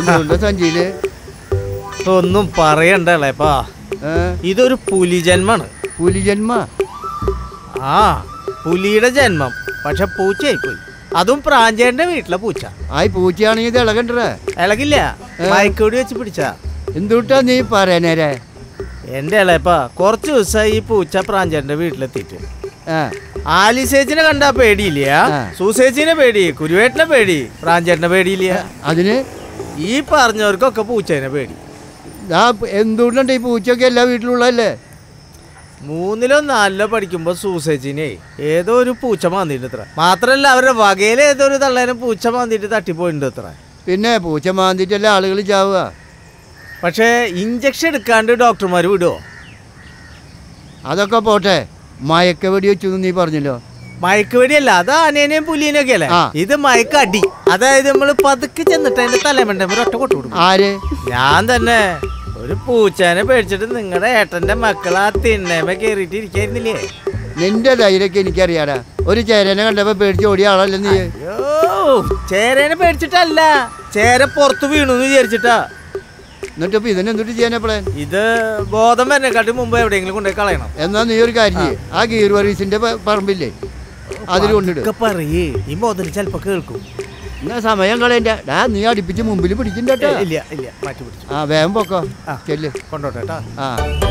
എന്തുകൊണ്ട് സഞ്ചിയില് ഒന്നും പറയണ്ട ഇളയപ്പാ ഏ, ഇതൊരു പുലി ജന്മാണ് പുലിജന്മ ആ പുലിയുടെ ജന്മം പക്ഷെ പൂച്ചയായിപ്പോയി അതും പ്രാഞ്ചേന്റെ വീട്ടിലെ പൂച്ച ആയി പൂച്ചയാണെങ്കിൽ ഇത് ഇളകണ്ടേ ഇളകില്ല മയക്കോടി വെച്ച് പിടിച്ചാ എന്തുട്ടാ നീ പറയാനേരെ എന്റെ ഇളയപ്പാ കുറച്ച് ദിവസമായി ഈ പൂച്ച പ്രാഞ്ചേന്റെ വീട്ടിലെത്തിയിട്ട് ആ ആലിസേച്ചിനെ കണ്ടാ പേടിയില്ല ആ. സൂസേച്ചിനെ പേടി കുരുവേട്ടിനെ പേടി പ്രാഞ്ചേട്ടനെ പേടിയില്ല അതിന് ഈ പറഞ്ഞവർക്കൊക്കെ പൂച്ചേനെ പേടി ആ എന്തുകൊണ്ടുണ്ട് ഈ പൂച്ചയൊക്കെ എല്ലാ വീട്ടിലുള്ളതല്ലേ മൂന്നിലോ നാലിലോ പഠിക്കുമ്പോ സൂസേച്ചിനെ ഏതോ ഒരു പൂച്ച മാന്തിയിട്ട് ഇത്ര മാത്രല്ല അവരുടെ വകയിൽ ഏതോ ഒരു തള്ളേനെ പൂച്ച മാന്തിയിട്ട് തട്ടിപ്പോയിട്ടുണ്ട് ഇത്ര പിന്നെ പൂച്ച മാന്തിട്ടല്ലേ ആളുകൾ ചാവുക പക്ഷേ ഇഞ്ചക്ഷൻ എടുക്കാണ്ട് ഡോക്ടർമാർ വിടുവോ അതൊക്കെ പോട്ടെ മയക്ക വെടി വെച്ചു എന്ന് നീ പറഞ്ഞല്ലോ മയക്ക് വെടിയല്ല അത് ആനേനെയും പുലിനെയൊക്കെ അല്ലേ ആ. ഇത് മയക്ക് അടി അതായത് നമ്മൾ പതുക്കെ ചെന്നിട്ട് അതിന്റെ തലമണ്ട ഒറ്റ കൊട്ടു കൊടുക്കും ആര് ഞാൻ തന്നെ ഒരു പൂച്ചേനെ പേടിച്ചിട്ട് നിങ്ങളുടെ ഏട്ടന്റെ മക്കൾ ആ തിണ്ണേമ കേറിയിട്ട് ഇരിക്കായിരുന്നില്ലേ നിന്റെ ധൈര്യമൊക്കെ എനിക്കറിയാടാ ഒരു ചേരനെ കണ്ടപ്പോ പേടിച്ച് ഓടിയ ആളല്ലേ നീ അയ്യോ ചേരേനെ പേടിച്ചിട്ടല്ല ചേര പുറത്ത് വീണു എന്ന് വിചാരിച്ചിട്ടാ എന്നിട്ട് ഇപ്പൊ ഇതിനെ എന്തിട്ട് ചെയ്യാനപ്പോളെ ഇത് ബോധം വരുന്നേക്കാട്ടി മുമ്പ് എവിടെയെങ്കിലും കൊണ്ടുപോയി കളയണം എന്നാ നീ ഒരു കാര്യം ചെയ്യ്. ആ ഗീർ വർഗീസിന്റെ പ- പറമ്പില്ലേ അതിൽ കൊണ്ടിട് ഒക്കെ പറയേ ഈ മുതൽ ചിലപ്പോ കേൾക്കും എന്നാ സമയം കളയണ്ട ഡാ നീ അടുപ്പിച്ച് മുമ്പിൽ പിടിക്കണ്ടട്ടോ ഇല്ല ഇല്ല മാറ്റി പിടിച്ചു ആ വേഗം പൊക്കോ ആ. ചെല്ല് കൊണ്ടോട്ടെ കേട്ടാ ആ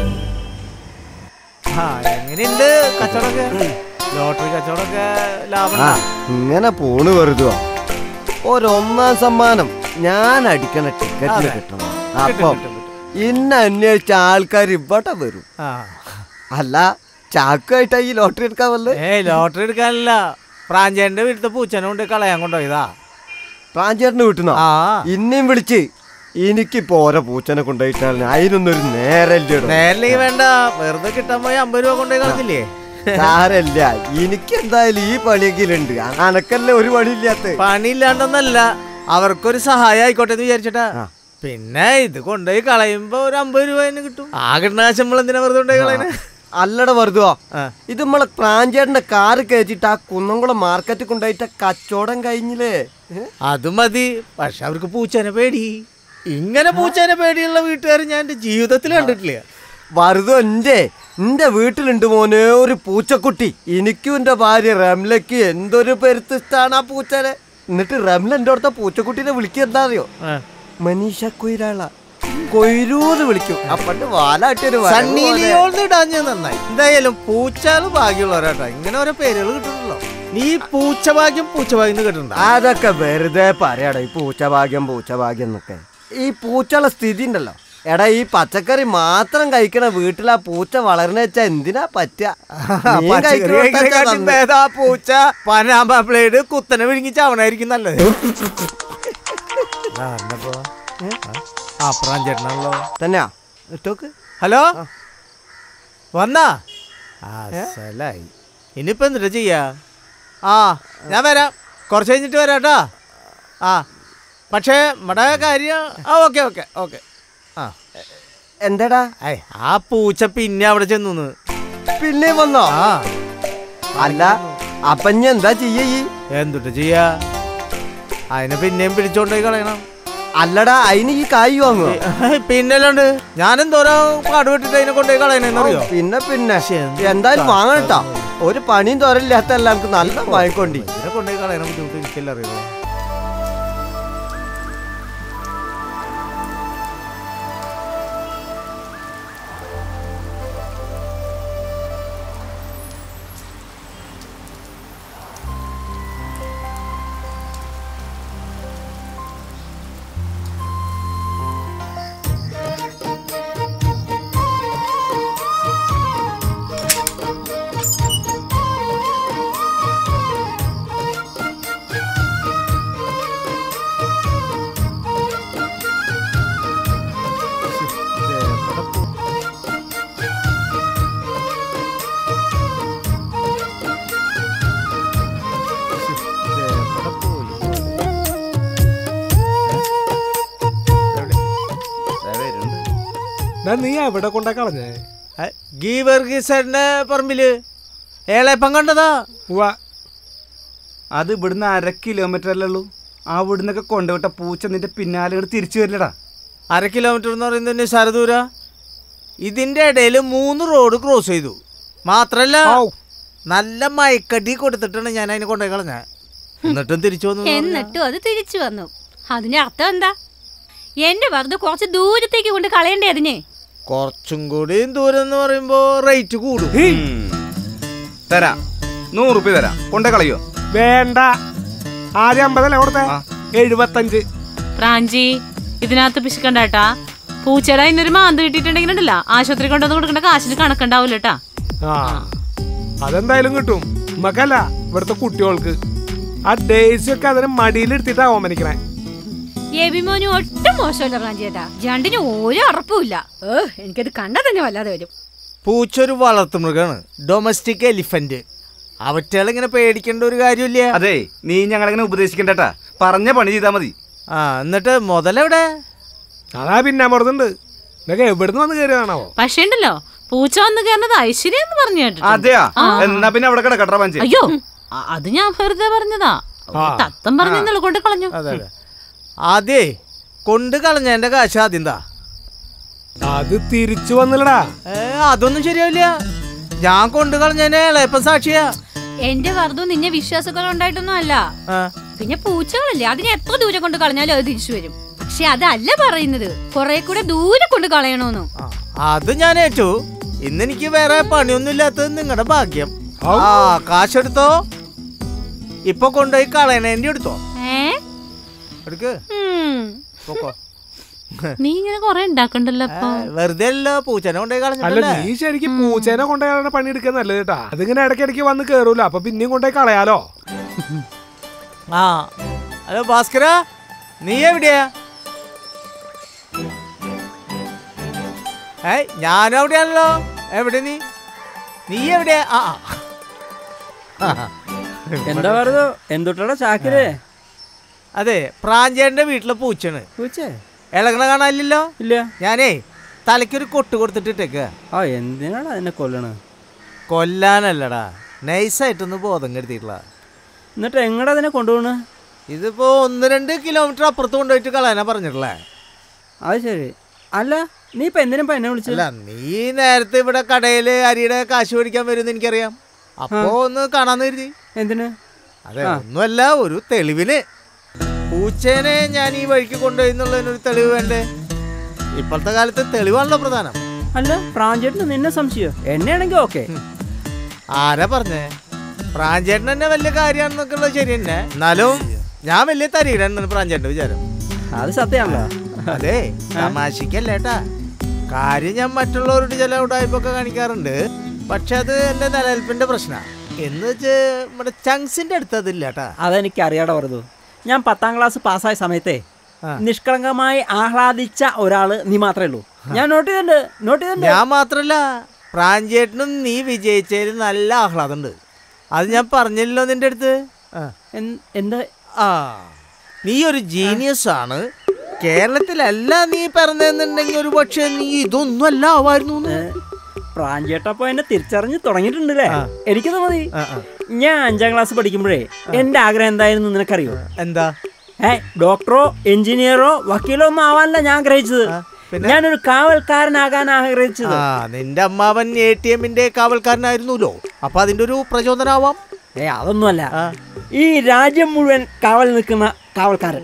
ആ എങ്ങനെയുണ്ട് കച്ചവടമൊക്കെ ലോട്ടറി കച്ചവടമൊക്കെ ലാഭം ആ ഇങ്ങനെ പോണ് വെറുതെ ഒരൊന്നാം സമ്മാനം ഞാൻ അടിക്കണ ടിക്കറ്റിന് അതെ. കിട്ടണം കിട്ടും, അപ്പം കിട്ടും, കിട്ടും. ഇന്ന അന്വേഷിച്ച ആൾക്കാർ ഇവിടെ വരും ആ അല്ല ചാക്കുമായിട്ടാ ഈ ലോട്ടറി എടുക്കാൻ വല്ലേ ഏയ് ലോട്ടറി എടുക്കാനല്ല പ്രാഞ്ചേന്റെ വീട്ടിലത്തെ പൂച്ചനെ കൊണ്ട് കളയാൻ കൊണ്ടുപോയതാ പ്രാഞ്ചേട്ടന് കിട്ടുന്നോ ആ ഇന്നെയും വിളിച്ച് എനിക്കിപ്പോ ഓരോ പൂച്ചനെ കൊണ്ടുപോയിട്ടാണ് അതിനൊന്നൊരു നേരല്ലേ നേരിലേക്ക് വേണ്ട വെറുതെ കിട്ടാൻ പോയി അമ്പത് രൂപ കൊണ്ടുപോയി കളഞ്ഞില്ലേ സാരല്ല എനിക്ക് എന്തായാലും ഈ പണിയെങ്കിലുണ്ട് അനക്കല്ലേ ഒരു പണിയില്ലാത്ത പണിയില്ലാണ്ടൊന്നല്ല അവർക്കൊരു സഹായം ആയിക്കോട്ടെ എന്ന് വിചാരിച്ചിട്ടാ ആ. പിന്നെ ഇത് കൊണ്ടുപോയി കളയുമ്പോ ഒരു അമ്പത് രൂപ തന്നെ കിട്ടും ആ കിട്ടുന്ന കാശ് നമ്മൾ എന്തിനാ വെറുതെ കൊണ്ടുപോയി കളയണേ അല്ലട വെറുതെ ആ. ഇത് നമ്മളെ പ്രാഞ്ചേട്ടന്റെ കാറ് കയറ്റിട്ട് ആ കുന്നംകുളം മാർക്കറ്റിൽ കൊണ്ടുപോയിട്ട് കച്ചവടം കഴിഞ്ഞില്ലേ ഏ? അത് മതി പക്ഷെ അവർക്ക് പൂച്ചേനെ പേടി ഇങ്ങനെ പൂച്ചേനെ പേടിയുള്ള വീട്ടുകാർ ഞാൻ എന്റെ ജീവിതത്തിൽ കണ്ടിട്ടില്ല വെറുതെ എന്റെ എന്റെ വീട്ടിലുണ്ട് മോനെ ഒരു പൂച്ചക്കുട്ടി എനിക്കും എന്റെ ഭാര്യ റംലയ്ക്ക് എന്തൊരു പെരുത്തിഷ്ടാണ് ആ പൂച്ചനെ എന്നിട്ട് റംല എന്റെ അടുത്ത പൂച്ചക്കുട്ടീനെ വിളിക്കുക എന്താ അറിയോ ആ. മനീഷ കൊയ്രാള കൊയ്രൂന്ന് വിളിക്കും അപ്പണ്ട് വാലാട്ടിയൊരു വരവ് സണ്ണി പോലെ. ലിയോൾന്ന് ഇടാഞ്ഞ നന്നായി എന്തായാലും പൂച്ചാള് ഭാഗ്യമുള്ളവരാട്ടോ ഇങ്ങനെ ഓരോ പേരുകൾ കിട്ടുന്നുള്ളോ നീ പൂച്ച ഭാഗ്യം പൂച്ച ഭാഗ്യം എന്ന് കേട്ടിട്ടുണ്ടോ അതൊക്കെ വെറുതെ പറയാടാ ഈ പൂച്ചഭാഗ്യം പൂച്ചഭാഗ്യം എന്നൊക്കെ ഈ പൂച്ചയുടെ സ്ഥിതി ഉണ്ടല്ലോ എടാ ഈ പച്ചക്കറി മാത്രം കഴിക്കണ വീട്ടിൽ ആ പൂച്ച വളർന്നു വെച്ചാ എന്തിനാ പറ്റുക മീൻ പച്ചക്കറി കഴിക്കണോടത്ത് വെച്ചാ കഴിക്കണേക്കാട്ടും നന്ന്. ഭേദം ആ പൂച്ച പനാമ്പ പ്ലേഡ് കുത്തനെ വിഴുങ്ങി ചവണായിരിക്കും നല്ലത് ആ, എന്നപ്പോ? ആ, ആ പ്രാഞ്ചേട്ടനാണല്ലോ തന്നെയാ ഇട്ടോക്ക് ഹലോ വന്നാ അസലായി ഇനിയിപ്പോ എന്നിട്ട് ചെയ്യാ ആ ഞാൻ വരാം കുറച്ച് കഴിഞ്ഞിട്ട് വരാം കേട്ടോ ആ പക്ഷേ നമ്മുടെ കാര്യം ആ ഓക്കെ ഓക്കെ ഓക്കെ ആ എന്താടാ ഐ ആ പൂച്ച പിന്നെ അവിടെ ചെന്നു പിന്നെ വന്നോ ആ അല്ല അപ്പൊ ഇനി എന്താ ചെയ്യ ഈ എന്തുട്ട് ചെയ്യാ അതിനെ പിന്നെയും പിടിച്ചോണ്ടോയി കളയണം അല്ലടാ അതിന് ഈ കായ് വാങ്ങുവോ പിന്നല്ലാണ്ട് ഞാനെന്തോരോ കാട് വിട്ടിട്ട് അതിനെ കൊണ്ടുപോയി കളയണെന്നറിയോ പിന്നെ പിന്നെ ശ്ശെ, എന്ത് എന്തായാലും വാങ്ങണട്ടോ ഒരു പണിയും തുറയില്ലാത്ത എല്ലാവർക്കും നല്ല വാങ്ങിക്കൊണ്ടി ഇതിനെ കൊണ്ടുപോയി കളയണം ബുദ്ധിമുട്ട് എനിക്കല്ല അറിയുള്ളൂ നീ എവിടെ കൊണ്ടാ കളഞ്ഞേ ഗീവർഗീസന്റെ പറമ്പില് ഏളയപ്പം കണ്ടതാ ഉവ്വ അത് ഇവിടുന്ന് അര കിലോമീറ്റർ അല്ലേ ഉള്ളൂ അവിടുന്നൊക്കെ കൊണ്ടുവിട്ട പൂച്ച നിന്റെ പിന്നാലെ ഇങ്ങോട്ട് തിരിച്ചു വരില്ലടാ അര കിലോമീറ്റർ എന്ന് പറയുന്നത് നിസ്സാരദൂര ഇതിന്റെ ഇടയിൽ മൂന്ന് റോഡ് ക്രോസ് ചെയ്തു മാത്രല്ല ഔ. നല്ല മയക്കടി കൊടുത്തിട്ടാണ് ഞാൻ അതിനെ കൊണ്ടുപോയി കളഞ്ഞ എന്നിട്ടും തിരിച്ചു വന്നു എന്ന് പറഞ്ഞാ. എന്നിട്ടും അത് തിരിച്ചു വന്നു അതിന്റെ അർത്ഥം എന്താ എന്റെ വെറുതെ കുറച്ച് ദൂരത്തേക്ക് കൊണ്ട് കളയണ്ടേ അതിനെ കുറച്ചും കൂടി ദൂരം എന്ന് പറയുമ്പോ റേറ്റ് കൂടും തരാം നൂറ് റുപ്യ തരാം കൊണ്ടേ കളയോ വേണ്ട ആദ്യം അമ്പതല്ലേ കൊടുത്തേ ആ. എഴുപത്തഞ്ച് പ്രാഞ്ചി ഇതിനകത്ത് പിശുക്കണ്ടാട്ടാ പൂച്ചയുടെ അതിനൊരു മാന്ത് കിട്ടിയിട്ടുണ്ടെങ്കിലുണ്ടല്ല ആശുപത്രി കൊണ്ടുവന്ന് കൊടുക്കേണ്ട കാശിന് കണക്കുണ്ടാവൂല കേട്ടാ ആ അതെന്തായാലും കിട്ടും നമുക്കല്ല ഇവിടുത്തെ കുട്ടികൾക്ക് ആ ഡേയ്സ് ഒക്കെ അതിന് മടിയിലെടുത്തിട്ടാ ഓമനിക്കണേ എബിമോന് ഒട്ടും മോശമല്ല പ്രാഞ്ചേട്ടാ രണ്ടിന് ഒരു ഉറപ്പുമില്ല ഏഹ് എനിക്കത് കണ്ടാ തന്നെ വല്ലാതെ വരും പൂച്ച ഒരു വളർത്തുമൃഗാണ് ഡൊമസ്റ്റിക് എലിഫന്റ് അവറ്റകളിങ്ങനെ പേടിക്കേണ്ട ഒരു കാര്യമില്ല അതെ നീ ഞങ്ങളെങ്ങനെ ഉപദേശിക്കണ്ടട്ടാ പറഞ്ഞ പണി ചെയ്താൽ മതി ആ എന്നിട്ട് മുതലെവിടെ അതാ പിന്നെ അമർന്നുണ്ട് ഇതൊക്കെ എവിടുന്ന് വന്ന് കയറിയതാണാവോ പക്ഷേ ഉണ്ടല്ലോ പൂച്ച വന്ന് കയറുന്നത് ഐശ്വര്യം എന്ന് പറഞ്ഞു കേട്ടിട്ടുണ്ട്. അതെയാ ആ. എന്നാ പിന്നെ അവിടെ കിടക്കട്ടെ പഞ്ച് അയ്യോ അ- അത് ഞാൻ വെറുതെ പറഞ്ഞതാ ആ. തത്തം പറഞ്ഞെന്നുള്ളു കൊണ്ട് കളഞ്ഞു അതെ അതെ ആദ്യേ കൊണ്ട് കളഞ്ഞതിന്റെ കാശ് ആദ്യം താ അത് തിരിച്ചു വന്നില്ലടാ ഏ, അതൊന്നും ശരിയാവില്ല ഞാൻ കൊണ്ട് കളഞ്ഞതിനെ ഇളയപ്പൻ സാക്ഷിയാ എന്റെ വെറുതെ നിന്നെ വിശ്വാസക്കുറവ് ഉണ്ടായിട്ടൊന്നും അല്ല ആ, പിന്നെ പൂച്ചകളല്ലേ അതിനെ എത്ര ദൂരെ കൊണ്ട് കളഞ്ഞാലും അത് തിരിച്ചു വരും പക്ഷെ അതല്ല പറയുന്നത് കുറെ കൂടെ ദൂരെ കൊണ്ട് കളയണോന്നു ആ, അത് ഞാൻ ഏറ്റു ഇന്ന് എനിക്ക് വേറെ പണിയൊന്നും ഇല്ലാത്തത് നിങ്ങളുടെ ഭാഗ്യം ഔ. ആ കാശെടുത്തോ ഇപ്പൊ കൊണ്ടുപോയി കളയണേന്റെ എടുത്തോ ഏ എടുക്ക് ഉം. പൊക്കോ. നീ ഇങ്ങനെ കൊറേ ഉണ്ടാക്കണ്ടല്ലോ ഏ, അപ്പൊ വെറുതെ അല്ല പൂച്ചനെ കൊണ്ടുപോയി അല്ല കളഞ്ഞിട്ടല്ലേ നീ ശരിക്കും പൂച്ചേനെ കൊണ്ടുപോയി പണി എടുക്കാൻ നല്ലത് കേട്ടാ അതിങ്ങനെ ഇടയ്ക്കിടയ്ക്ക് വന്ന് കേറൂല അപ്പൊ പിന്നെയും കൊണ്ടുപോയി കളയാലോ ആ ഹലോ ഭാസ്കര നീ എവിടെയാ ഏയ് ഞാനും അവിടെയാണല്ലോ എവിടെ നീ നീ എവിടെയാ ആ ആ. എന്താ പറയുക എന്തുട്ടാ ചാക്കില് അതെ പ്രാഞ്ചേന്റെ വീട്ടിലെ പൂച്ചാണ് പൂച്ചേ ഇളകണ കാണാനില്ലല്ലോ ഇല്ല ഞാനേ തലയ്ക്കൊരു കൊട്ട് കൊടുത്തിട്ടിട്ടേക്ക് ആ എന്തിനാണ് അതിനെ കൊല്ലണ് കൊല്ലാനല്ലടാ നൈസായിട്ടൊന്ന് ബോധം കെടുത്തിട്ടുള്ള എന്നിട്ട് എങ്ങടാ അതിനെ കൊണ്ടുപോണ് ഇതിപ്പോ ഒന്ന് രണ്ട് കിലോമീറ്റർ അപ്പുറത്ത് കൊണ്ടുപോയിട്ട് കളയാനാ പറഞ്ഞിട്ടുള്ളേ അത് ശരി അല്ല നീ ഇപ്പൊ എന്തിനാ ഇപ്പൊ എന്നെ വിളിച്ചത് അല്ല നീ നേരത്തെ ഇവിടെ കടയില് അരിയുടെ കാശ് മേടിക്കാൻ വരുമെന്ന് എനിക്കറിയാം അപ്പോ ഒന്ന് കാണാന്ന് കരുതി എന്തിന് അതെ ഒന്നുമല്ല ഒരു തെളിവിന് പൂച്ചേനെ ഞാൻ ഈ വഴിക്ക് കൊണ്ടുപോയി എന്നുള്ളതിനൊരു തെളിവ് വേണ്ടേ ഇപ്പോഴത്തെ കാലത്ത് തെളിവാണല്ലോ പ്രധാനം അല്ല പ്രാഞ്ചേട്ടന് നിന്നെ സംശയം എന്നെയാണെങ്കിൽ ഓക്കെ ആരാ പറഞ്ഞേ പ്രാഞ്ചേട്ടൻ തന്നെ വലിയ കാര്യമാണെന്നൊക്കെ ഉള്ളത് ശരി തന്നെ എന്നാലും ഞാൻ വലിയ തരീടാണ് പ്രാഞ്ചേട്ടൻ്റെ വിചാരം അത് സത്യമാണല്ലോ അതെ തമാശക്കല്ലേട്ടാ കാര്യം ഞാൻ മറ്റുള്ളവരോട് ചില ഉടായ്പൊക്കെ കാണിക്കാറുണ്ട് പക്ഷെ അത് എന്റെ നിലനിൽപ്പിന്റെ പ്രശ്നമാണ് എന്ന് വെച്ച് നമ്മുടെ ചങ്സിന്റെ അടുത്ത് അതില്ല കേട്ടാ അതെനിക്ക് അറിയാടെ പറഞ്ഞു ഞാൻ പത്താം ക്ലാസ് പാസ്സായ സമയത്തെ ആ. നിഷ്കളങ്കമായി ആഹ്ലാദിച്ച ഒരാള് നീ മാത്രമേ ഉള്ളൂ ഞാൻ നോട്ട് ചെയ്തിട്ടുണ്ട് നോട്ട് ചെയ്തിട്ടുണ്ട് ഞാൻ മാത്രല്ല പ്രാഞ്ചേട്ടനും നീ വിജയിച്ചതിൽ നല്ല ആഹ്ലാദമുണ്ട് അത് ഞാൻ പറഞ്ഞില്ലല്ലോ നിന്റെ അടുത്ത് ആ. എൻ- എന്താ ആ നീ ഒരു ജീനിയസ് ആണ് കേരളത്തിലല്ല നീ പിറന്നെന്നുണ്ടെങ്കിൽ ഒരു പക്ഷേ നീ ഇതൊന്നും അല്ല ആവായിരുന്നു എന്ന്. പ്രാഞ്ചേട്ടപ്പോ എന്നെ തിരിച്ചറിഞ്ഞ് തുടങ്ങിയിട്ടുണ്ടല്ലേ ആ. എനിക്കത് മതി ആ, ആ. ഞാൻ അഞ്ചാം ക്ലാസ് പഠിക്കുമ്പോഴേ എന്റെ ആഗ്രഹം എന്തായിരുന്നു നിനക്കറിയോ എന്താ ഏ ഡോക്ടറോ എഞ്ചിനീയറോ വക്കീലോ ഒന്നും ആവാനല്ല ഞാൻ ആഗ്രഹിച്ചത് ആ, പിന്നെ? ഞാനൊരു കാവൽക്കാരനാകാൻ ആഗ്രഹിച്ചത് ആ നിന്റെ അമ്മാവൻ എ ടി എമ്മിന്റെ കാവൽക്കാരനായിരുന്നല്ലോ അപ്പൊ അതിന്റെ ഒരു പ്രചോദനാവാം ഏ അതൊന്നുമല്ല ആ. ഈ രാജ്യം മുഴുവൻ കാവൽ നിൽക്കുന്ന കാവൽക്കാരൻ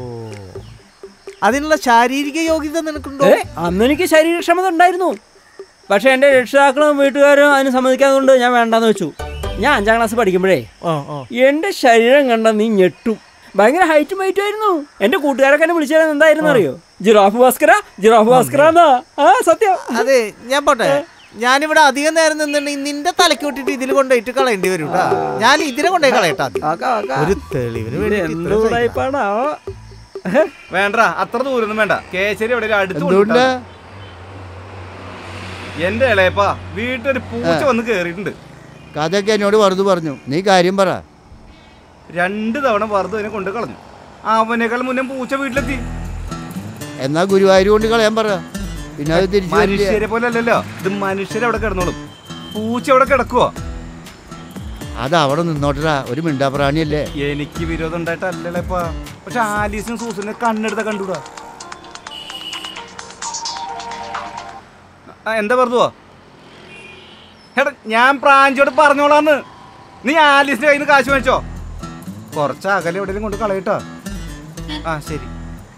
അതിനുള്ള ശാരീരിക യോഗ്യത നിനക്കുണ്ടോ ഏ അന്ന് എനിക്ക് ശരീരക്ഷമത ഉണ്ടായിരുന്നു പക്ഷെ എൻ്റെ രക്ഷിതാക്കളും വീട്ടുകാരും അതിന് സമ്മതിക്കാത്തതുകൊണ്ട് ഞാൻ വേണ്ടാന്ന് വെച്ചു ഞാൻ അഞ്ചാം ക്ലാസ് പഠിക്കുമ്പോഴേ ആ, ആ. എൻ്റെ ശരീരം കണ്ട നീ ഞെട്ടും ഭയങ്കര ഹൈറ്റും വെയിറ്റും ആയിരുന്നു എൻ്റെ കൂട്ടുകാരൊക്കെ എന്നെ വിളിച്ചു തരാൻ എന്തായിരുന്നു അറിയോ ജിറാഫ് ഭാസ്കര ജിറാഫ് ഭാസ്കര എന്നാ ആ സത്യം അതെ ഞാൻ പോട്ടെ ഞാനിവിടെ അധികം നേരം നിന്നുണ്ടെങ്കിൽ നിന്റെ തലക്ക് വിട്ടിട്ട് ഇതിൽ കൊണ്ടുപോയിട്ട് കളയേണ്ടി വരും ട്ടാ. ഞാൻ ഇതിനെ കൊണ്ടുപോയി കളയട്ടാ ആദ്യം. ആക്കാ, ആക്കാ. ഒരു തെളിവിന് ഇത് വേണ്ടി എന്ത് ഉടായിപ്പാണ് ആ വേണ്ട അത്ര ദൂരൊന്നും വേണ്ട കേശരി അവിടെ ഒരു അടുത്ത് എന്തുകൊണ്ട് കൊണ്ടുവിട്ടാ മതി. എന്റെ ഇളയപ്പാ വീട്ടിലൊരു പൂച്ച വന്ന് കേറിയിട്ടുണ്ട് കഥയൊക്കെ എന്നോട് വെറുതെ പറഞ്ഞു നീ കാര്യം പറ രണ്ട് തവണ വെറുതെ അതിനെ കൊണ്ട് കളഞ്ഞു അവനേക്കാൾ മുന്നേ പൂച്ച വീട്ടിലെത്തി എന്നാ ഗുരുവായൂർ കൊണ്ട് കളയാൻ പറ പിന്നെ അത് തിരിച്ചു വരില്ല മനുഷ്യരെ പോലെ അല്ലല്ലോ ഇത് മനുഷ്യരെ അവിടെ കിടന്നോളും പൂച്ച അവിടെ കിടക്കുവോ അത് അവിടെ നിന്നോട്ടടാ ഒരു മിണ്ടാപ്രാണിയല്ലേ എനിക്ക് വിരോധം ഉണ്ടായിട്ടല്ലല്ലേപ്പാ പക്ഷെ ആലീസിനും സൂസനെ കണ്ണെടുത്ത കണ്ടുകൂടാ ആ, എന്താ പറഞ്ഞുവോ എടാ ഞാൻ പ്രാഞ്ചോട് പറഞ്ഞോളാന്ന് നീ ആലീസിന്റെ കയ്യിൽ നിന്ന് കാശ് മേടിച്ചോ കുറച്ച് അകലെ എവിടെയെങ്കിലും കൊണ്ട് കളയട്ടോ ആ ശരി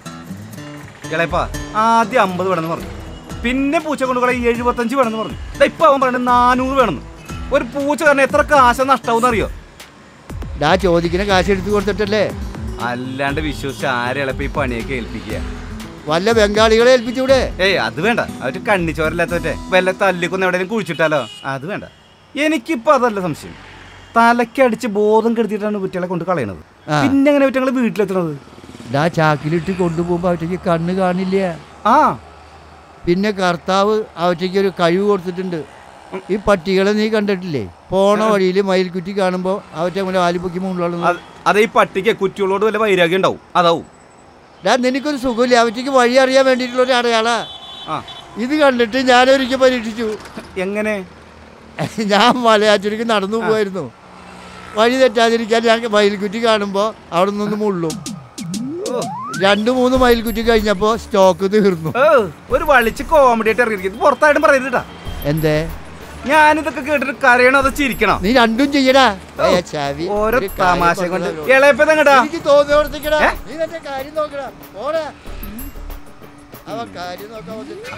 ഇളയപ്പാ ആദ്യം അമ്പത് വേണമെന്ന് പറഞ്ഞു പിന്നെ പൂച്ച കൊണ്ട് കളയി എഴുപത്തഞ്ച് വേണമെന്ന് പറഞ്ഞു ദാ ഇപ്പൊ അവൻ പറയുന്നത് നാനൂറ് വേണമെന്ന് ഒരു പൂച്ച കാരണം എത്ര കാശ നഷ്ടാവും അറിയോ ഡാ ചോദിക്കുന്ന കാശ് എടുത്തു കൊടുത്തിട്ടല്ലേ അല്ലാണ്ട് വിശ്വസിച്ച് ആരെ ഇളപ്പ ഈ പണിയൊക്കെ ഏൽപ്പിക്കുക വല്ല ബംഗാളികളെ ഏൽപ്പിച്ചൂടെ ഏയ് അത് വേണ്ട അവര് കണ്ണിച്ചോരല്ലാത്തവറ്റെ വല്ല തല്ലിക്കൊന്ന് എവിടെയെങ്കിലും കുഴിച്ചിട്ടാലോ അത് വേണ്ട എനിക്കിപ്പോ അതല്ല സംശയം തലക്കടിച്ച് ബോധം കെടുത്തിട്ടാണ് കുട്ടികളെ കൊണ്ട് കളയണത് ആ. പിന്നെ എങ്ങനെ കുട്ടികൾ വീട്ടിലെത്തണത് ഡാ ചാക്കിലിട്ട് കൊണ്ടുപോകുമ്പോൾ അവറ്റയ്ക്ക് കണ്ണ് കാണില്ല ആ പിന്നെ കർത്താവ് അവറ്റയ്ക്ക് ഒരു കഴിവ് കൊടുത്തിട്ടുണ്ട് ഈ പട്ടികളെ നീ കണ്ടിട്ടില്ലേ പോണ വഴിയിൽ മയിൽക്കുറ്റി കാണുമ്പോൾ അവറ്റ മുതൽ ആലിപ്പൊക്കി മുകളിലുള്ള അത് അത് ഈ പട്ടിക്ക് കുറ്റികളോട് വല്ല വൈരാഗ്യം ഉണ്ടാവും അതാവും ഡാ നിനക്കൊരു സുഖമില്ല അവറ്റയ്ക്ക് വഴി അറിയാൻ വേണ്ടിയിട്ടുള്ള ഒരു അടയാളാ ആ ഇത് കണ്ടിട്ട് ഞാനൊരിക്കൽ പരീക്ഷിച്ചു എങ്ങനെ ഞാൻ മലയാറ്റൂർക്ക് നടന്നു പോയിരുന്നു വഴി തെറ്റാതിരിക്കാൻ ഞാൻ മയിൽക്കുറ്റി കാണുമ്പോൾ അവിടെ നിന്ന് മുള്ളും രണ്ട് മൂന്ന് മയിൽക്കുറ്റി കഴിഞ്ഞപ്പോൾ സ്റ്റോക്ക് തീർന്നു ഏ, ഒരു വളിച്ച് കോമഡി ആയിട്ട് ഇറങ്ങിയിരിക്കും പുറത്തായിട്ടും പറയരുതാ എന്തേ ഞാനിതൊക്കെ കേട്ടിട്ട് കരയണോ അത് ചിരിക്കണോ നീ രണ്ടും ചെയ്യടാ ഏ, ചാവി. ഓരോ ഒരു കാര്യം തമാശ കൊണ്ട് പറഞ്ഞല്ലോ. ഇളയപ്പതങ്ങടാ എനിക്ക് തോന്നിയോടത്തേക്കടാ ഏ? നീ നിന്റെ കാര്യം നോക്കടാ പോടാ അവ കാര്യം നോക്കാൻ വന്നിട്ട്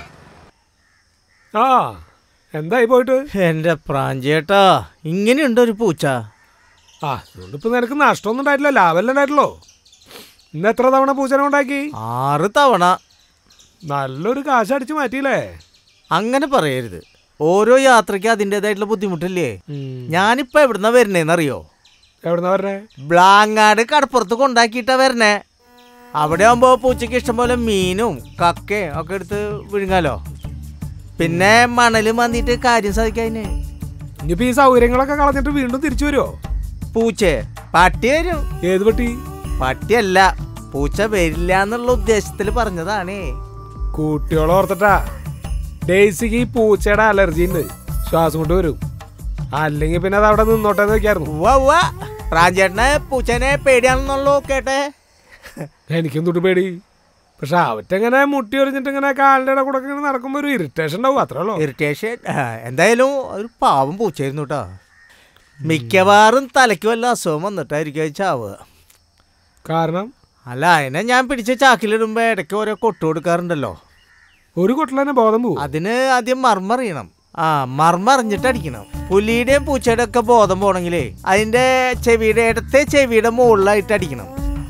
ആ എന്തായി പോയിട്ട് എന്റെ പ്രാഞ്ചേട്ടാ ഇങ്ങനെയുണ്ട് ഒരു പൂച്ച ആ അതുകൊണ്ട് ഇപ്പൊ നിനക്ക് നഷ്ടമൊന്നും ഉണ്ടായിട്ടില്ല ലാഭമല്ലേ ഉണ്ടായിട്ടുള്ളൂ ഇന്ന് എത്ര തവണ പൂച്ചനെ ഉണ്ടാക്കി ആറ് തവണ നല്ലൊരു കാശ് അടിച്ച് മാറ്റിയില്ലേ അങ്ങനെ പറയരുത് ഓരോ യാത്രയ്ക്ക് അതിൻ്റെതായിട്ടുള്ള ബുദ്ധിമുട്ടില്ലേ ഞാനിപ്പോ എവിടുന്നാ വരുന്നേന്നറിയോ എവിടുന്നാ പറഞ്ഞേ ബ്ലാങ്ങാട് കടപ്പുറത്ത് കൊണ്ടാക്കിയിട്ടാ വരണേ അവിടെ ആകുമ്പോ പൂച്ചയ്ക്ക് ഇഷ്ടംപോലെ മീനും കക്കയും ഒക്കെ എടുത്ത് വിഴുങ്ങാലോ പിന്നെ മണല് മന്തിയിട്ട് കാര്യം സാധിക്കാതിന് ഇനിയിപ്പോ ഈ സൗകര്യങ്ങളൊക്കെ കളഞ്ഞിട്ട് വീണ്ടും തിരിച്ചു വരുമോ പൂച്ചേ പട്ടി വരും ഏത് പട്ടി പട്ടിയല്ല പൂച്ച വരില്ല എന്നുള്ള ഉദ്ദേശത്തിൽ പറഞ്ഞതാണേ കുട്ടികളെ ഓർത്തിട്ടാ ഡേയ്സിക്ക് ഈ പൂച്ചയുടെ അലർജി ഉണ്ട് ശ്വാസം കൊണ്ട് വരും അല്ലെങ്കിൽ പിന്നെ അത് അവിടെ നിന്നോട്ടെ എന്ന് വെക്കായിരുന്നു ഉവ്വ ഉവ്വ പ്രാഞ്ചേട്ടനെ പൂച്ചനെ പേടിയാണെന്നുള്ളൂ കേട്ടെ എനിക്കും തൊട്ട് പേടി പക്ഷെ അവറ്റങ്ങനെ മുട്ടി ഒരിഞ്ഞിട്ട് ഇങ്ങനെ കാലിൻ്റെ ഇട കൂടെ ഒക്കെ ഇങ്ങനെ നടക്കുമ്പോൾ ഒരു ഇറിറ്റേഷൻ ഉണ്ടാവും അത്രേ ഉള്ളൂ ഇറിറ്റേഷൻ എന്തായാലും ഒരു പാവം പൂച്ചയായിരുന്നു കേട്ടോ മിക്കവാറും തലയ്ക്ക് വല്ല അസുഖം വന്നിട്ടായിരിക്കും അത് ചാവുക കാരണം അല്ല അതിനെ ഞാൻ പിടിച്ച ചാക്കിലിടുമ്പോ ഇടയ്ക്ക് ഓരോ കൊട്ടു കൊടുക്കാറുണ്ടല്ലോ ഒരു കൊട്ടിൽ ബോധം പോവും അതിന് ആദ്യം മർമ്മറിയണം ആ മർമ്മറിഞ്ഞിട്ട് അടിക്കണം പുലിയുടെയും പൂച്ചയുടെ ഒക്കെ ബോധം പോണെങ്കിലേ അതിന്റെ ചെവിയുടെ ഇടത്തെ ചെവിയുടെ മുകളിലായിട്ട് അടിക്കണം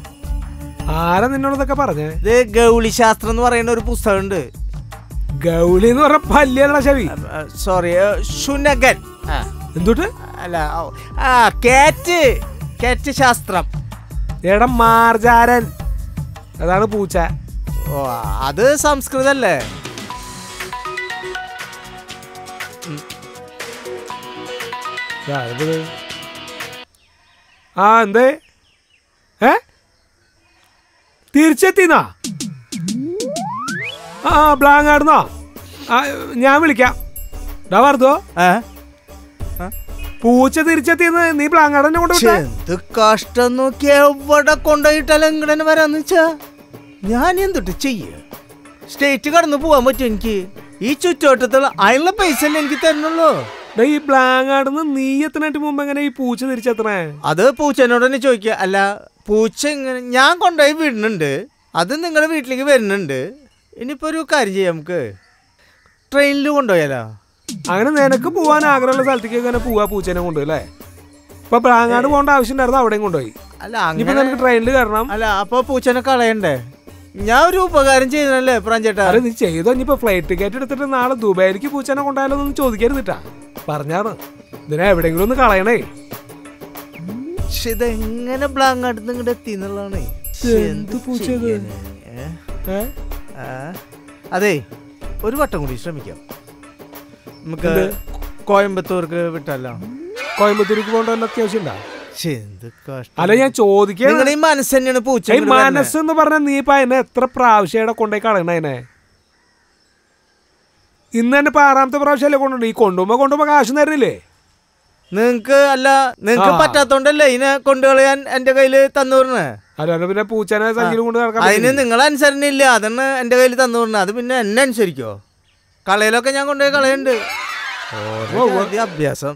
ആരാ നിന്നോടൊക്കെ പറഞ്ഞേ ഇത് ഗൗളി ശാസ്ത്രം എന്ന് പറയുന്ന ഒരു പുസ്തകമുണ്ട് ഗൗളി എന്ന് പറഞ്ഞ പല്ലിയല്ല ചെവി സോറി ശുനകൻ ആ, എന്തുട്ട് അല്ല ഓ, ആ കാറ്റ് കാറ്റ് ശാസ്ത്രം എടാ മാർജാരൻ അതാണ് പൂച്ച ഓ അത് സംസ്കൃതല്ലേ ആ, ഇതിത്. ആ എന്തേ ഏ തിരിച്ചെത്തിന്നാ ആ ബ്ലാങ്ങാടുന്നോ ആ ഞാൻ വിളിക്കാം ഡാ വർദ്ധോ ഏ? പൂച്ച തിരിച്ചെത്തിയെന്ന് നീ ബ്ലാങ്ങാടനെ കൊണ്ട് ഛെ, വിട്ടേ എന്ത് കഷ്ടം നോക്കി എവിടെ കൊണ്ടുപോയിട്ടാലും എങ്ങനെ വരാന്ന് വെച്ചാ ഞാൻ എന്തൊട്ട് ചെയ്യ സ്റ്റേറ്റ് കടന്നു പോവാൻ പറ്റും എനിക്ക് ഈ ചുറ്റുവട്ടത്തുള്ള അതിനുള്ള പൈസ അല്ലേ എനിക്ക് തരണുള്ളൂ ഡാ ഈ ബ്ലാങ്ങാടുന്ന് നീ എത്തനായിട്ട് മുമ്പ് എങ്ങനെ ഈ പൂച്ച തിരിച്ചെത്തണേ അത് പൂച്ചനോട് തന്നെ ചോദിക്കുക അല്ല പൂച്ച ഇങ്ങനെ ഞാൻ കൊണ്ടുപോയി വിടുന്നുണ്ട് അത് നിങ്ങളുടെ വീട്ടിലേക്ക് വരുന്നുണ്ട് ഇനിയിപ്പോ ഒരു കാര്യം ചെയ്യാം നമുക്ക് ട്രെയിനിൽ കൊണ്ടുപോയാലോ അങ്ങനെ നിനക്ക് പോവാൻ ആഗ്രഹമുള്ള സ്ഥലത്തേക്ക് അങ്ങനെ പോവാ പൂച്ചേനെ കൊണ്ടുപോയി അല്ലേ ഇപ്പൊ ബ്ലാങ്ങാട് പോകേണ്ട ആവശ്യം ഉണ്ടായിരുന്നു അവിടെയും കൊണ്ടുപോയി അല്ല ഇനിയിപ്പോ അങ്ങനെ നിനക്ക് ട്രെയിനിൽ കയറണം അല്ല അപ്പൊ പൂച്ചനെ കളയണ്ടേ ഞാൻ ഒരു ഉപകാരം ചെയ്യുന്നല്ലേ പ്രാഞ്ചേട്ടാ അല്ല നീ ചെയ്തോ ഇനിയിപ്പോ ഫ്ലൈറ്റ് ടിക്കറ്റ് എടുത്തിട്ട് നാളെ ദുബായിലേക്ക് പൂച്ചനെ കൊണ്ടായാലോ ഒന്നും ചോദിക്കരുതിട്ടാ പറഞ്ഞാണ് ഇതിനെ എവിടെയെങ്കിലും ഒന്ന് കളയണേ പക്ഷെ ഇതെങ്ങനെ ബ്ലാങ്ങാട്ട് ഇങ്ങോട്ട് എത്തി എന്നുള്ളതാണ് എന്ത് പൂച്ച ഇത്? ഏ? അതെ ഒരു വട്ടം കൂടി ശ്രമിക്കാം നമുക്ക് എന്ത്? കോയമ്പത്തൂർക്ക് വിട്ടല്ലോ കോയമ്പത്തൂർക്ക് പോകേണ്ട വല്ല അത്യാവശ്യം ഉണ്ടാ ശ്ശെ, എന്ത് കഷ്ടം. അല്ല ഞാൻ ചോദിക്കണ നിങ്ങളുടെ ഈ മനസ്സ് തന്നെയാണ് പൂച്ച ഈ ഇങ്ങട് വരണേ. മനസ്സ് എന്ന് പറഞ്ഞാൽ നീ ഇപ്പൊ അതിനെ എത്ര പ്രാവശ്യം ഇവിടെ കൊണ്ടുപോയി കളയണ അതിനെ ഇന്ന് തന്നെ ഇപ്പൊ ആറാമത്തെ പ്രാവശ്യമല്ലേ കൊണ്ടുപോയി ഈ കൊണ്ടുപോകുമ്പോ കൊണ്ടുപോകുമ്പോ കാശ് തരുന്നില്ലേ നിങ്ങക്ക് അല്ല നിങ്ങക്ക് ആ. പറ്റാത്തോണ്ടല്ലേ ഇതിനെ കൊണ്ടുകളയാൻ എന്റെ കയ്യില് തന്നു വിടണേ അല്ലാണ്ട് പിന്നെ പൂച്ചനെ സഞ്ചിയിൽ കൊണ്ട് നടക്കാൻ അതിന് പറ്റില്ലേ? നിങ്ങൾ അനുസരണയില്ല അതാണ് എന്റെ കയ്യിൽ തന്നു വിടണേ അത് പിന്നെ എന്നെ അനുസരിക്കോ കളയിലൊക്കെ ഞാൻ കൊണ്ടുപോയി കളയുണ്ട് ഓരോ ജാതി അഭ്യാസം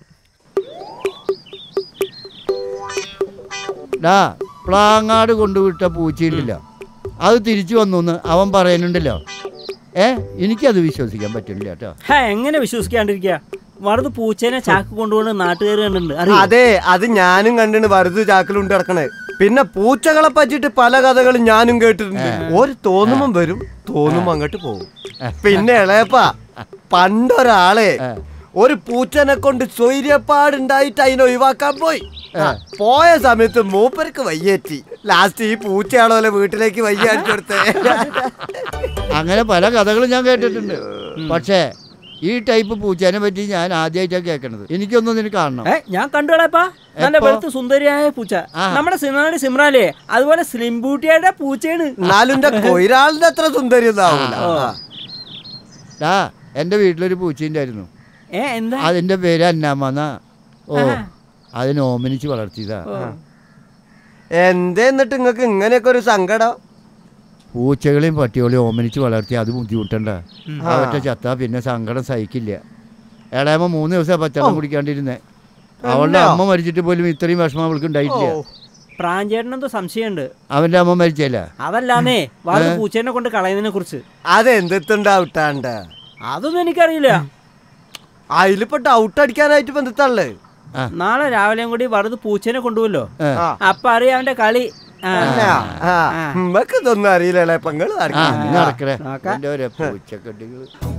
ഡാ പ്ലാങ്ങാട് കൊണ്ടുവിട്ട പൂച്ചയുണ്ടല്ലോ അത് തിരിച്ചു വന്നു എന്ന് അവൻ പറയുന്നുണ്ടല്ലോ ഏ എനിക്കത് വിശ്വസിക്കാൻ പറ്റുന്നില്ല കേട്ടോ ഹാ എങ്ങനെ വിശ്വസിക്കാണ്ടിരിക്കുക വറുത് പൂച്ചേനെ ചാക്ക് കൊണ്ടുപോകുന്ന നാട്ടുകാർ കണ്ടിട്ടുണ്ട് അറിയോ? അതെ അത് ഞാനും കണ്ടിന് വറുത് ചാക്കിലുണ്ട് കിടക്കണേ പിന്നെ പൂച്ചകളെ പറ്റിയിട്ട് പല കഥകളും ഞാനും കേട്ടിട്ടുണ്ട് ഒരു തോന്നുമ്പം വരും തോന്നുമ്പോ അങ്ങോട്ട് പോകും പിന്നെ ഇളയപ്പാ പണ്ടൊരാളെ ഒരു പൂച്ചനെ കൊണ്ട് സ്വൈര്യപ്പാടുണ്ടായിട്ട് അതിനെ ഒഴിവാക്കാൻ പോയി ആ, പോയ സമയത്ത് മൂപ്പർക്ക് വയ്യേറ്റി ലാസ്റ്റ് ഈ പൂച്ചയാളോലെ വീട്ടിലേക്ക് വയ്യ അടിച്ചെടുത്തേ അങ്ങനെ പല കഥകളും ഞാൻ കേട്ടിട്ടുണ്ട് പക്ഷേ ഈ ടൈപ്പ് പൂച്ചേനെ പറ്റി ഞാൻ ആദ്യമായിട്ടാണ് കേൾക്കണത് എനിക്കൊന്നും നിനക്ക് കാണണം ഏ ഞാൻ കണ്ടുകളപ്പാ നല്ല എപ്പോ? വെളുത്ത് സുന്ദരിയായ പൂച്ച ആ. നമ്മുടെ സിനാടി സിമ്രാലേ അതുപോലെ സ്ലിം ബൂട്ടിയുടെ പൂച്ചയാണ് എന്നാലും എന്റെ കൊയിരാളിന്റെ അത്ര സുന്ദരി ഒന്നാവൂല ഡാ എൻ്റെ വീട്ടിലൊരു പൂച്ചയുണ്ടായിരുന്നു ഏ എന്താ അതിൻ്റെ പേര് അന്നാമ്മന്ന ഓ ആഹാ. അതിനെ ഓമനിച്ച് വളർത്തിയതാ എന്തേ എന്നിട്ട് നിങ്ങക്ക് ഇങ്ങനെയൊക്കെ ഒരു സങ്കടം പൂച്ചകളെയും പട്ടികളെയും ഓമനിച്ച് വളർത്തി അത് ബുദ്ധിമുട്ടണ്ട അവറ്റ ചത്താ പിന്നെ സങ്കടം സഹിക്കില്ല ഏടായ്മ മൂന്ന് ദിവസം പച്ചവെള്ളം കുടിക്കാണ്ടിരുന്നേ അവളുടെ അമ്മ മരിച്ചിട്ട് പോലും ഇത്രയും വിഷമം അവൾക്ക് ഉണ്ടായിട്ടില്ല പ്രാഞ്ചേട്ടനെന്തോ സംശയമുണ്ട് അവന്റെ അമ്മ മരിച്ചല്ല അതല്ലാന്നേ വറുത് പൂച്ചേനെ കൊണ്ട് കളയുന്നതിനെ കുറിച്ച് അതെന്തെത്തുണ്ടാവട്ടാണ്ട് അതൊന്നും എനിക്കറിയില്ല അതിലിപ്പോ ഡൗട്ട് അടിക്കാനായിട്ട് ബന്ധത്തള്ളേ നാളെ രാവിലെയും കൂടി വറുത് പൂച്ചേനെ കൊണ്ടുപോലോ ആ. അപ്പൊ അറിയാം അവന്റെ കളി ആ. ആ. നമ്മക്ക് ഇതൊന്നും അറിയില്ലല്ലേ പെങ്ങള് ആ നീ നടക്കണേ നോക്കാം. എൻ്റെ ഒരു പൂച്ചക്കെട്ടികൾ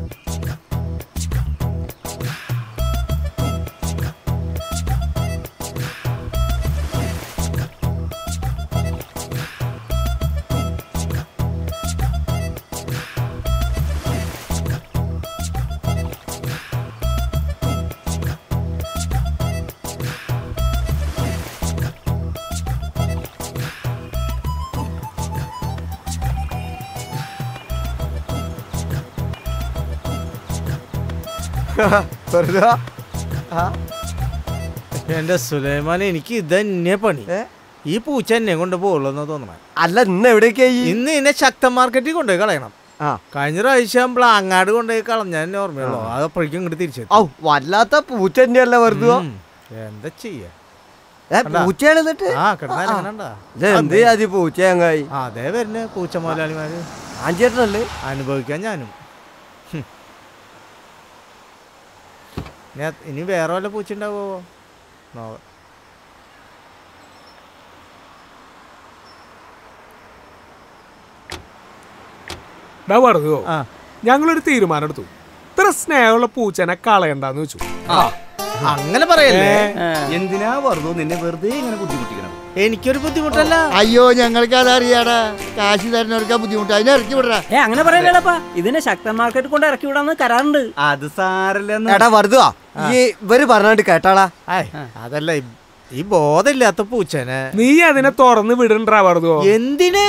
വെറുതെ എന്റെ സുലൈമാൻ എനിക്ക് ഇത് തന്നെ പണി ഏ? ഈ പൂച്ച എന്നെ കൊണ്ട് പോകുള്ളൂ എന്ന് തോന്നണേ അല്ല ഇന്ന് എവിടേക്കായി ഇന്ന് ഇതിനെ ശക്ത മാർക്കറ്റിൽ കൊണ്ടുപോയി കളയണം ആ കഴിഞ്ഞ പ്രാവശ്യം ബ്ലാങ്ങാട് കൊണ്ടുപോയി കളഞ്ഞ എന്നെ ഓർമ്മയുള്ളൂ അത് അപ്പോഴേക്കും ഇങ്ങോട്ട് തിരിച്ചെത്തി ഔ വല്ലാത്ത പൂച്ച തന്നെയല്ല വെറുതെ ഉം. എന്താ ചെയ്യാ ഏ പൂച്ചയാണ് എന്നിട്ട് ആ കിടന്നാ ഇത് എന്ത് ജാതി പൂച്ച ചങ്ങായി അതേ വരുന്ന പൂച്ച മുതലാളിമാര് ആഞ്ചേട്ടനല്ലേ അനുഭവിക്കാൻ ഞാനും ഹും. ഇനി അത്- ഇനി വേറെ വല്ല പൂച്ച ഉണ്ടാവോ നോക്കാം ഡാ വെറുതെയോ ആ ഞങ്ങളൊരു തീരുമാനം എടുത്തു ഇത്ര സ്നേഹമുള്ള പൂച്ചനെ കളയണ്ടെന്ന് വെച്ചു അങ്ങനെ പറയല്ലേ എന്തിനാ വെറുതെ നിന്നെ വെറുതെ ഇങ്ങനെ ബുദ്ധിമുട്ടിക്കണം എനിക്കൊരു ബുദ്ധിമുട്ടല്ല അയ്യോ ഞങ്ങൾക്ക് അതറിയാടാ കാശ് തരുന്നവർക്ക് ബുദ്ധിമുട്ട് അതിനെ ഇറക്കി വിടറാ ഏ അങ്ങനെ പറയല്ലേപ്പാ ഇതിനെ ശക്തൻ മാർക്കറ്റ് കൊണ്ട് ഇറക്കി വിടാന്ന് കരാറുണ്ട് അത് സാരല്ലെന്ന് എടാ വെറുതെ ഈ ഇവര് പറഞ്ഞിട്ട് കേട്ടാളാ ആയ്, അതല്ല ഈ- ഈ ബോധമില്ലാത്ത പൂച്ചനെ നീ അതിനെ തുറന്ന് വിടണ്ടാ വെറുതെയോ എന്തിന്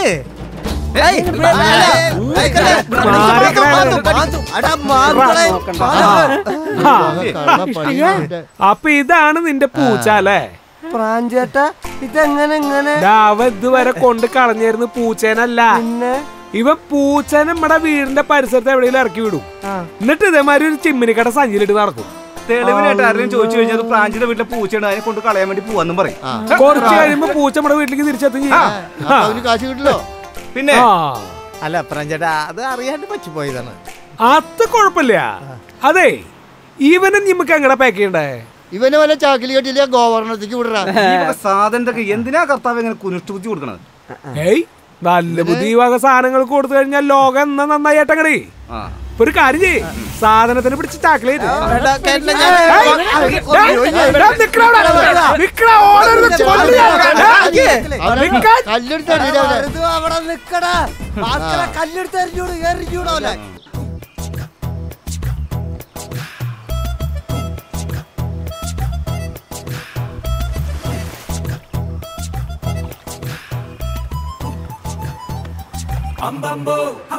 അപ്പൊ ഇതാണ് നിന്റെ പൂച്ച അല്ലേ പ്രാഞ്ചേട്ട ഇതെങ്ങനെ എങ്ങനെ അവ ഇതുവരെ കൊണ്ട് കളഞ്ഞിരുന്ന പൂച്ചേനല്ല പിന്നെ ഇവ പൂച്ചനെ നമ്മുടെ വീടിന്റെ പരിസരത്ത് എവിടെയെങ്കിലും ഇറക്കി വിടും എന്നിട്ട് ഇതേമാതിരി ഒരു ചിമ്മിനിക്കട സഞ്ചിയിലിട്ട് നടക്കും തെളിവിനായിട്ട് ആരെങ്കിലും ചോദിച്ചു കഴിഞ്ഞാൽ അത് പ്രാഞ്ചിയുടെ വീട്ടിലെ പൂച്ചയുടെ അതിനെ കൊണ്ട് കളയാൻ വേണ്ടി പോവാന്നും പറയും കുറച്ച് കഴിയുമ്പോ പൂച്ച നമ്മുടെ വീട്ടിലേക്ക് തിരിച്ചെത്തും ചെയ്യും അപ്പൊ അവന് കാശ് കിട്ടില്ലോ പിന്നെ ആ അല്ല പ്രാഞ്ചേട്ടാ അത് അറിയാണ്ട് പറ്റിപ്പോയതാണ് അത് കുഴപ്പമില്ല അതെ ഇവനെ നമുക്ക് എങ്ങനെ പാക്ക് ചെയ്യണ്ടേ ഇവനെ വല്ല ചാക്കിൽ കെട്ടില്ല ഗോവർണത്തേക്ക് വിടറാ ഈ വക സാധനത്തൊക്കെ എന്തിനാ കർത്താവ് ഇങ്ങനെ കുനിഷ്ട ബുദ്ധി കൊടുക്കണത് ഏയ് നല്ല ബുദ്ധി വക സാധനങ്ങൾ കൊടുത്തു കഴിഞ്ഞാൽ ലോകം എന്നാ നന്നായി ഏട്ടങ്ങടേ ആ ഇപ്പൊ ഒരു കാര്യം ചെയ്യ് സാധനത്തിന് പിടിച്ച് ചാക്കിലേറ്റ് എടാ, കേട്ടില്ല ഞാൻ. കല്ലെടുത്ത് എറിഞ്ഞില്ല അവനെ. വെറുതെ അവിടെ നിക്കടാ മക്കളെ കല്ലെടുത്ത് എറിഞ്ഞൂട് എറിഞ്ഞൂടോലെ അമ്പമ്പോ